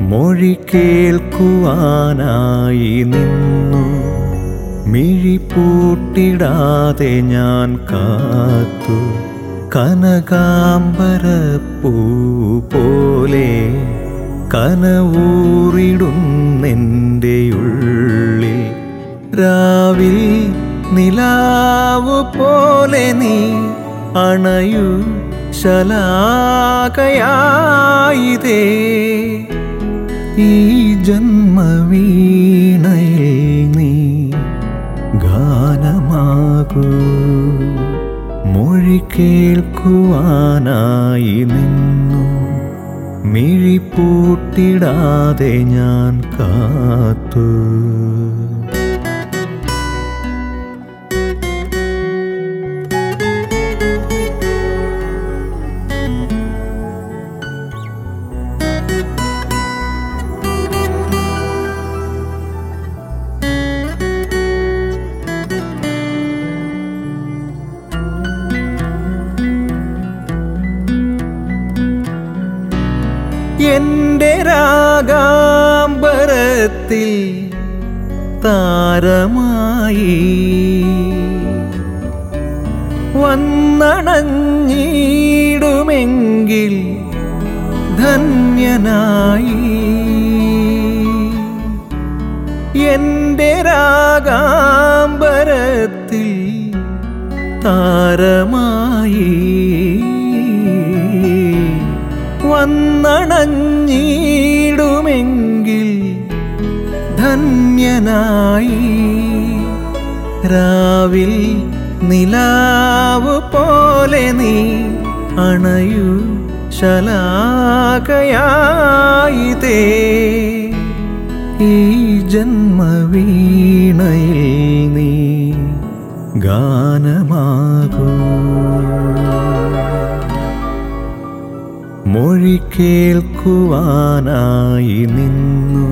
മൊഴി കേൾക്കുവാനായി നിന്നു മിഴി പൂട്ടിടാതെ ഞാൻ കാത്തു കനകാംബരപ്പൂ പോലെ കനവൂറിടുന്നെൻ്റെ ഉള്ളിൽ രാവിൽ നിലാവ് പോലെ നീ അണയു ശലാകയായിതേ ഈ ജന്മവീണയിൽ നീ ഗാനമാകൂ മൊഴി കേൾക്കുവാനായി നിന്നു മിഴി പൂട്ടിടാതെ ഞാൻ കാത്തു എന്റെ രാഗാംബരത്തിൽ താരമായി വന്നണഞ്ഞിടുമെങ്കിൽ ധന്യനായി എന്റെ രാഗാംബരത്തിൽ താരമായി വന്നണഞ്ഞിടുമെങ്കിൽ ധന്യനായി രാവിൽ നിലാവ് പോലെ നീ അണയു ശലാകയായിതേ ഈ ജന്മവീണയിൽ നീ ഗാനമാകൂ മൊഴി കേൾക്കുവാനായി നിന്നു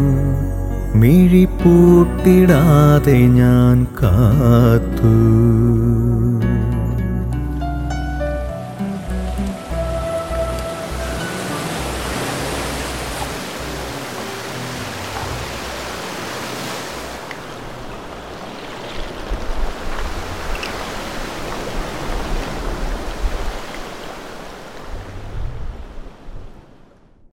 മിഴി പൂട്ടിടാതെ ഞാൻ കാത്തു